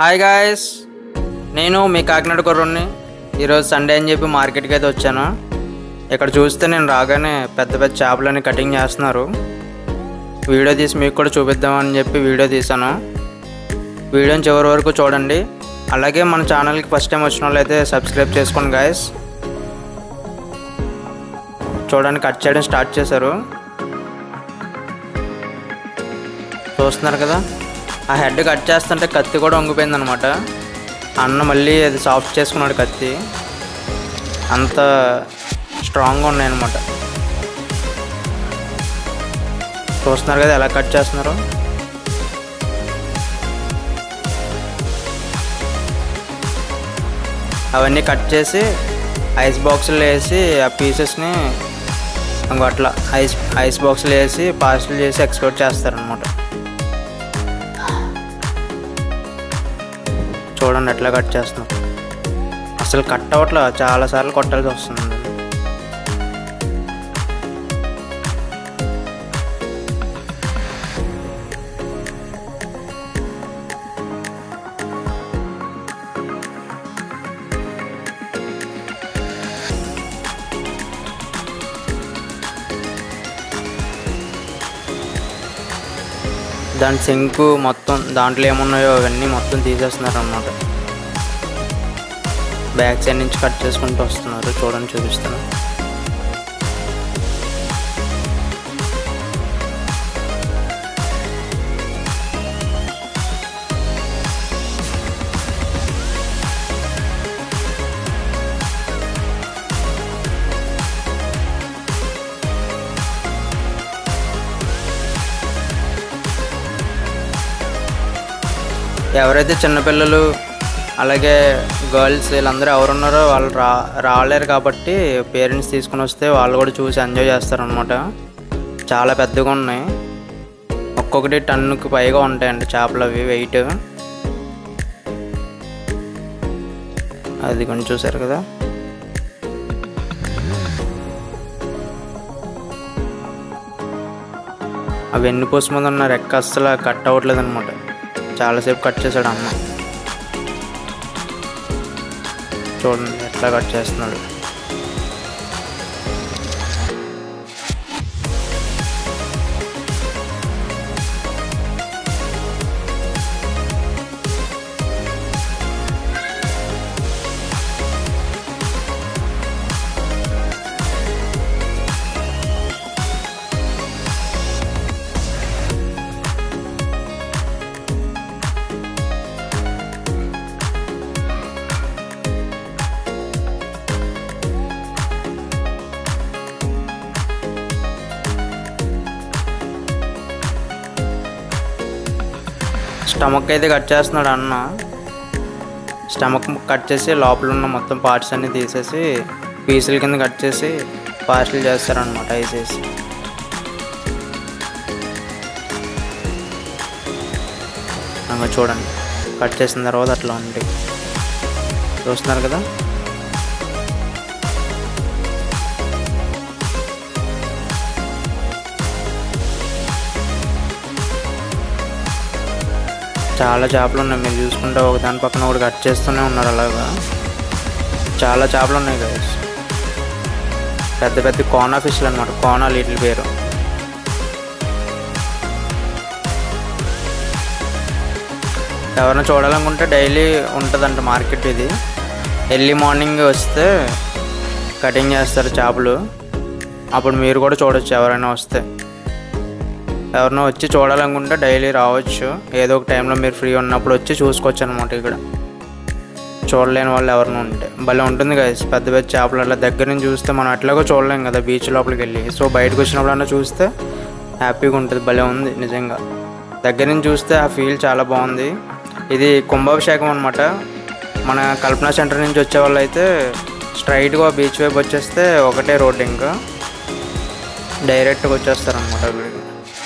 hi guys నేను మీ కాకినాడ కుర్రుణ్ణి ఈరోజు Sunday అని చెప్పి మార్కెట్కి అయితే వచ్చాను ఇక్కడ చూస్తే నేను రాగానే పెద్ద పెద్ద చేపలని కటింగ్ చేస్తున్నారు వీడియో తీసి మీకు కూడా చూపిద్దామని చెప్పి వీడియో తీశాను వీడియోని చివరి వరకు చూడండి అలాగే మన ఛానల్కి ఫస్ట్ టైం వచ్చిన వాళ్ళు అయితే సబ్స్క్రైబ్ చేసుకోండి గాయస్ చూడండి కట్ చేయడం స్టార్ట్ చేశారు చూస్తున్నారు కదా ఆ హెడ్ కట్ చేస్తుంటే కత్తి కూడా వంగిపోయింది అనమాట అన్న మళ్ళీ అది సాఫ్ట్ చేసుకున్నాడు కత్తి అంత స్ట్రాంగ్గా ఉన్నాయన్నమాట చూస్తున్నారు కదా ఎలా కట్ చేస్తున్నారు అవన్నీ కట్ చేసి ఐస్ బాక్సులు వేసి ఆ పీసెస్ని ఇంకో అట్లా ఐస్ ఐస్ బాక్సులు వేసి పార్సల్ చేసి ఎక్స్పోర్ట్ చేస్తారనమాట చూడండి ఎట్లా కట్ చేస్తున్నాం అసలు కట్ అవ్వట్లా చాలాసార్లు కొట్టాల్సి వస్తుంది దాని సింకు మొత్తం దాంట్లో ఏమున్నాయో అవన్నీ మొత్తం తీసేస్తున్నారు అనమాట బ్యాక్ సైడ్ నుంచి కట్ చేసుకుంటూ వస్తున్నారు చూడండి చూపిస్తాను ఎవరైతే చిన్నపిల్లలు అలాగే గర్ల్స్ వీళ్ళందరూ ఎవరున్నారో వాళ్ళు రా రాలేరు కాబట్టి పేరెంట్స్ తీసుకుని వస్తే వాళ్ళు కూడా చూసి ఎంజాయ్ చేస్తారనమాట చాలా పెద్దగా ఉన్నాయి ఒక్కొక్కటి టన్నుకి పైగా ఉంటాయండి చేపలు అవి వెయిట్ అది కొంచెం చూసారు కదా ఆ వెన్నుపూస మీద ఉన్న రెక్క అస్సలు కట్ అవ్వట్లేదు అనమాట చాలాసేపు కట్ చేశాడు అమ్మ చూడండి ఎట్లా కట్ చేస్తున్నాడు స్టమక్ అయితే కట్ చేస్తున్నాడు అన్న స్టమక్ కట్ చేసి లోపల ఉన్న మొత్తం పార్ట్స్ అన్ని తీసేసి పీసుల కింద కట్ చేసి పార్సల్ చేస్తారనమాట వేసేసి అలా చూడండి కట్ చేసిన తర్వాత అట్లా ఉంటాయి చూస్తున్నారు కదా చాలా చేపలు ఉన్నాయి మీరు చూసుకుంటే ఒక దాని పక్కన ఒకటి కట్ చేస్తూనే ఉన్నారు అలాగా చాలా చేపలు ఉన్నాయి కదా పెద్ద పెద్ద కోనా ఫిష్లు అనమాట కోనా లిటిల్ పేరు ఎవరైనా చూడాలనుకుంటే డైలీ ఉంటుందంట మార్కెట్ ఇది ఎర్లీ మార్నింగ్ వస్తే కటింగ్ చేస్తారు చేపలు అప్పుడు మీరు కూడా చూడొచ్చు ఎవరైనా వస్తే ఎవరైనా వచ్చి చూడాలనుకుంటే డైలీ రావచ్చు ఏదో ఒక టైంలో మీరు ఫ్రీ ఉన్నప్పుడు వచ్చి చూసుకోవచ్చు అనమాట ఇక్కడ చూడలేని వాళ్ళు ఎవరైనా ఉంటే భలే ఉంటుంది కదా పెద్ద పెద్ద చేపలు అట్లా దగ్గర నుంచి చూస్తే మనం అట్లాగో చూడలేం కదా బీచ్ లోపలికి వెళ్ళి సో బయటకు వచ్చినప్పుడన్నా చూస్తే హ్యాపీగా ఉంటుంది భలే ఉంది నిజంగా దగ్గర నుంచి చూస్తే ఆ ఫీల్ చాలా బాగుంది ఇది కుంభాభిషేకం అనమాట మన కల్పన సెంటర్ నుంచి వచ్చే వాళ్ళు అయితే స్ట్రైట్గా బీచ్ వైపు వచ్చేస్తే ఒకటే రోడ్ ఇంకా డైరెక్ట్గా వచ్చేస్తారనమాట అక్కడికి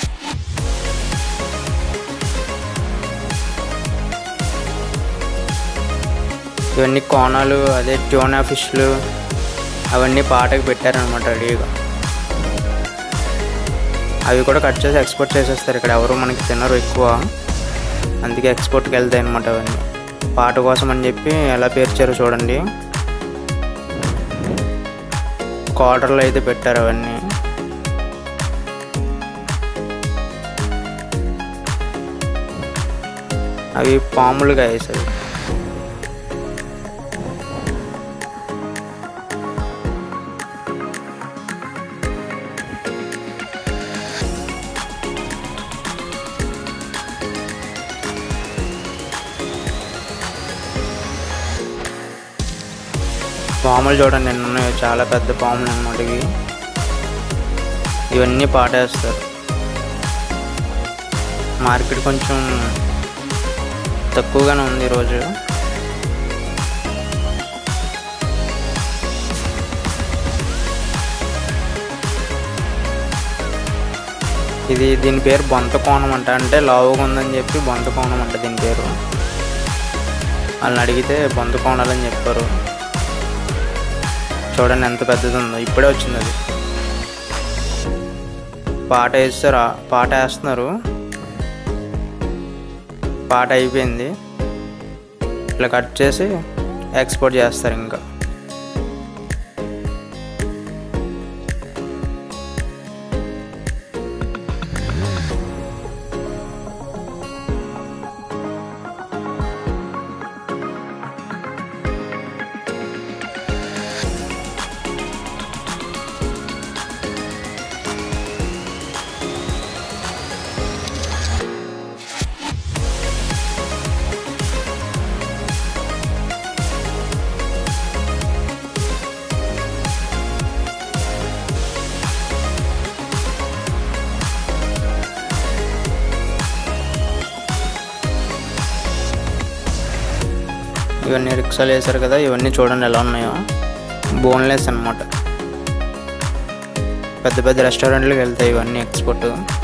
ఇవన్నీ కోనాలు అదే ట్యూనా ఫిష్లు అవన్నీ పాటకు పెట్టారనమాట రెడీగా అవి కూడా కట్ చేసి ఎక్స్పోర్ట్ చేసేస్తారు ఇక్కడ ఎవరు మనకి తినరు ఎక్కువ అందుకే ఎక్స్పోర్ట్కి వెళ్తాయి అనమాట అవన్నీ పాట కోసం అని చెప్పి ఎలా పేర్చారో చూడండి క్వార్టర్లో అయితే పెట్టారు అవన్నీ అవి పాములుగా వేసాయి పాములు చూడండి ఎన్ని ఉన్నాయో చాలా పెద్ద పాములు అన్నమాట ఇవి ఇవన్నీ పాటేస్తారు మార్కెట్ కొంచెం తక్కువగానే ఉంది ఈరోజు ఇది దీని పేరు బొంత కోణం అంట అంటే లావుగా ఉందని చెప్పి బొంత కోణం అంట దీని పేరు వాళ్ళని అడిగితే బొంత కోణాలని చెప్పారు చూడండి ఎంత పెద్దది ఉందో ఇప్పుడే వచ్చింది అది పాట వేస్తారు పాట వేస్తున్నారు పాట అయిపోయింది ఇట్లా కట్ చేసి ఎక్స్పోర్ట్ చేస్తారు ఇంకా ఇవన్నీ రిక్షాలు వేశారు కదా ఇవన్నీ చూడండి ఎలా ఉన్నాయో బోన్లెస్ అనమాట పెద్ద పెద్ద రెస్టారెంట్లకు వెళ్తాయి ఇవన్నీ ఎక్స్పోర్ట్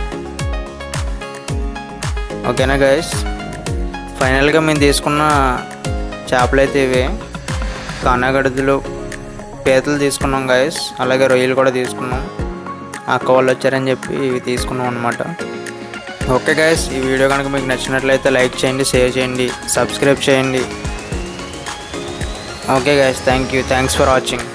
ఓకేనా గైస్ ఫైనల్గా మేము తీసుకున్న చేపలు అయితే ఇవే కానాగడుదులు పీతలు తీసుకున్నాం గైస్ అలాగే రొయ్యలు కూడా తీసుకున్నాం అక్క వాళ్ళు వచ్చారని చెప్పి ఇవి తీసుకున్నాం అనమాట ఓకే గైస్ ఈ వీడియో కనుక మీకు నచ్చినట్లయితే లైక్ చేయండి షేర్ చేయండి సబ్స్క్రైబ్ చేయండి okay guys thank you thanks for watching